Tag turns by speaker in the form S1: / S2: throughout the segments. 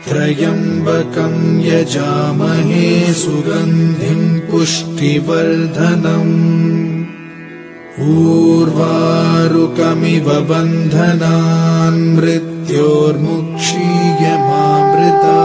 S1: त्र्यम्बकं यजामहे सुगन्धिम् पुष्टिवर्धनम् ऊर्वारुकमिव बन्धनान् मृत्योर्मुक्षीयमामृता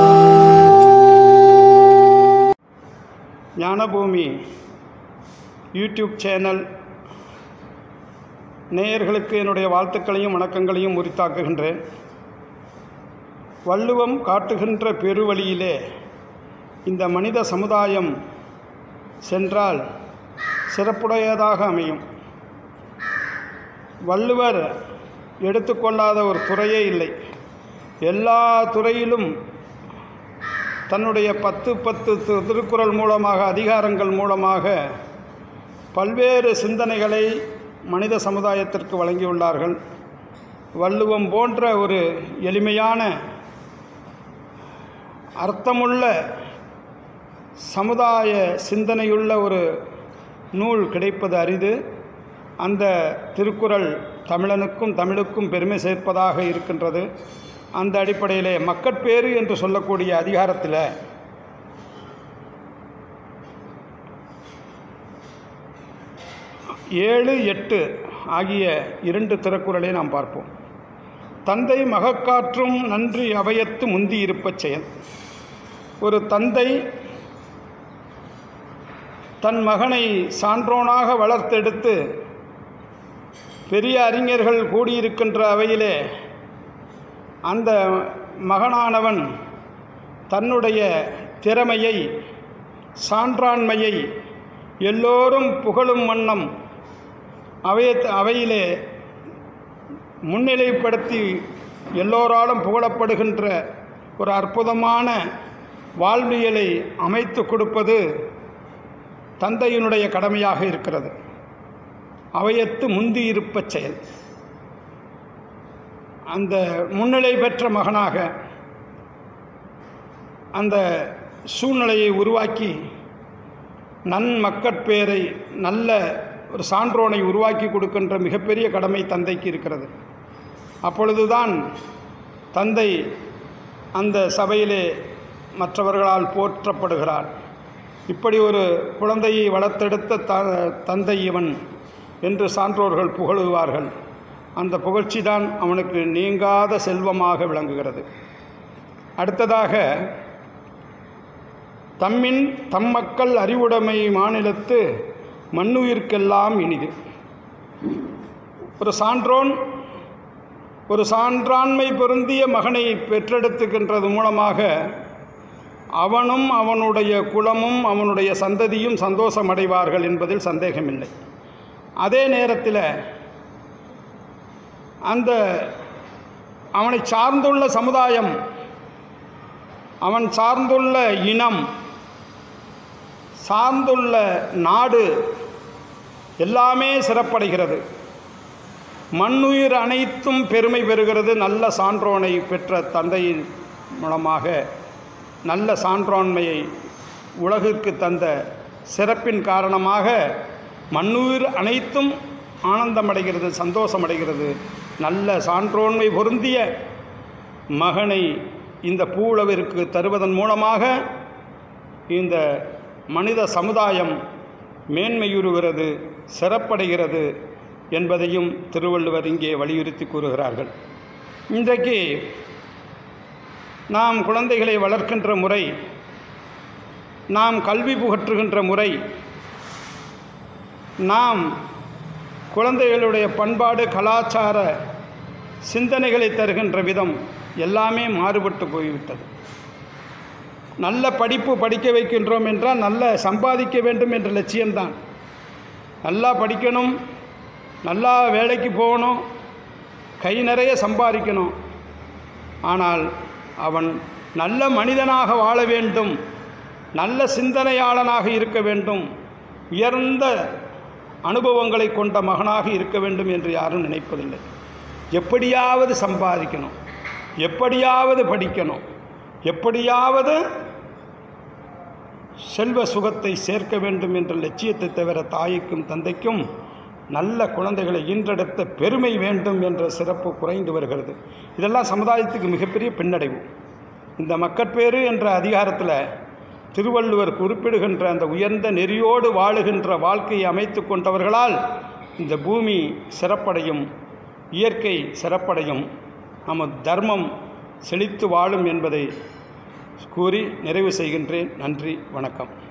S2: ஞானபூமி யூடியூப் சேனல் நேயர்களுக்கு என்னுடைய வாழ்த்துக்களையும் வணக்கங்களையும் உரித்தாக்குகின்றேன் வள்ளுவம் காட்டுகின்ற பெருவழியிலே இந்த மனித சமுதாயம் சென்றால் சிறப்புடையதாக அமையும் வள்ளுவர் எடுத்துக்கொள்ளாத ஒரு துறையே இல்லை எல்லா துறையிலும் தன்னுடைய பத்து பத்து தி- திருக்குறள் மூலமாக அதிகாரங்கள் மூலமாக பல்வேறு சிந்தனைகளை மனித சமுதாயத்திற்கு வழங்கியுள்ளார்கள் வள்ளுவம் போன்ற ஒரு எளிமையான அர்த்தமுள்ள சமுதாய சிந்தனையுள்ள ஒரு நூல் கிடைப்பது அரிது அந்த திருக்குறள் தமிழனுக்கும் தமிழுக்கும் பெருமை சேர்ப்பதாக இருக்கின்றது அந்த அடிப்படையிலே மக்கட்பேறு என்று சொல்லக்கூடிய அதிகாரத்தில் ஏழு எட்டு ஆகிய இரண்டு திருக்குறளை நாம் பார்ப்போம் தந்தை மகக்காற்றும் நன்றி அவையத்து முந்தி இருப்பச் செயல் ஒரு தந்தை தன் மகனை சான்றோனாக வளர்த்தெடுத்து பெரிய அறிஞர்கள் கூடியிருக்கின்ற அவையிலே அந்த மகனானவன் தன்னுடைய திறமையை சான்றாண்மையை எல்லோரும் புகழும் வண்ணம் அவைய அவையிலே முன்னிலைப்படுத்தி எல்லோராலும் புகழப்படுகின்ற ஒரு அற்புதமான வாழ்வியலை அமைத்து கொடுப்பது தந்தையினுடைய கடமையாக இருக்கிறது அவையத்து முந்தி இருப்பச் செயல் அந்த முன்னிலை பெற்ற மகனாக அந்த சூழ்நிலையை உருவாக்கி நன்மக்கட்பேரை நல்ல ஒரு சான்றோனை உருவாக்கி கொடுக்கின்ற மிகப்பெரிய கடமை தந்தைக்கு இருக்கிறது அப்பொழுதுதான் தந்தை அந்த சபையிலே மற்றவர்களால் போற்றப்படுகிறார் இப்படி ஒரு குழந்தையை வளர்த்தெடுத்த த தந்தை இவன் என்று சான்றோர்கள் புகழுவார்கள் அந்த புகழ்ச்சி தான் அவனுக்கு நீங்காத செல்வமாக விளங்குகிறது அடுத்ததாக தம்மின் தம் மக்கள் அறிவுடைமை மாநிலத்து மண்ணுயிர்க்கெல்லாம் இனிது ஒரு சான்றோன் ஒரு சான்றாண்மை பொருந்திய மகனை பெற்றெடுத்துக்கின்றது மூலமாக அவனும் அவனுடைய குலமும் அவனுடைய சந்ததியும் சந்தோஷம் அடைவார்கள் என்பதில் சந்தேகமில்லை அதே நேரத்தில் அந்த அவனை சார்ந்துள்ள சமுதாயம் அவன் சார்ந்துள்ள இனம் சார்ந்துள்ள நாடு எல்லாமே சிறப்படைகிறது மண்ணுயிர் அனைத்தும் பெருமை பெறுகிறது நல்ல சான்றோனை பெற்ற தந்தையின் மூலமாக நல்ல சான்றோன்மையை உலகிற்கு தந்த சிறப்பின் காரணமாக மண்ணுயிர் அனைத்தும் ஆனந்தமடைகிறது சந்தோஷமடைகிறது நல்ல சான்றோன்மை பொருந்திய மகனை இந்த பூவுலவிற்கு தருவதன் மூலமாக இந்த மனித சமுதாயம் மேன்மையுறுகிறது சிறப்படைகிறது என்பதையும் திருவள்ளுவர் இங்கே வலியுறுத்தி கூறுகிறார்கள் இன்றைக்கு நாம் குழந்தைகளை வளர்க்கின்ற முறை நாம் கல்வி புகற்றுகின்ற முறை நாம் குழந்தைகளுடைய பண்பாடு கலாச்சார சிந்தனைகளை தருகின்ற விதம் எல்லாமே மாறுபட்டு போய்விட்டது நல்ல படிப்பு படிக்க வைக்கின்றோம் என்றால் நல்ல சம்பாதிக்க வேண்டும் என்ற லட்சியம்தான் நல்லா படிக்கணும் நல்லா வேலைக்கு போகணும் கை நிறைய சம்பாதிக்கணும் ஆனால் அவன் நல்ல மனிதனாக வாழ வேண்டும் நல்ல சிந்தனையாளனாக இருக்க வேண்டும் உயர்ந்த அனுபவங்களை கொண்ட மகனாக இருக்க வேண்டும் என்று யாரும் நினைப்பதில்லை எப்படியாவது சம்பாதிக்கணும் எப்படியாவது படிக்கணும் எப்படியாவது செல்வ சுகத்தை சேர்க்க வேண்டும் என்ற லட்சியத்தை தவிர தாய்க்கும் தந்தைக்கும் நல்ல குழந்தைகளை ஈன்றெடுத்த பெருமை வேண்டும் என்ற சிறப்பு குறைந்து வருகிறது இதெல்லாம் சமுதாயத்துக்கு மிகப்பெரிய பின்னடைவு இந்த மக்கட்பேறு என்ற அதிகாரத்தில் திருவள்ளுவர் குறிப்பிடுகின்ற அந்த உயர்ந்த நெறியோடு வாழுகின்ற வாழ்க்கையை அமைத்து கொண்டவர்களால் இந்த பூமி சிறப்படையும் இயற்கை சிறப்படையும் நமது தர்மம் செழித்து வாழும் என்பதை கூறி நிறைவு செய்கின்றேன் நன்றி வணக்கம்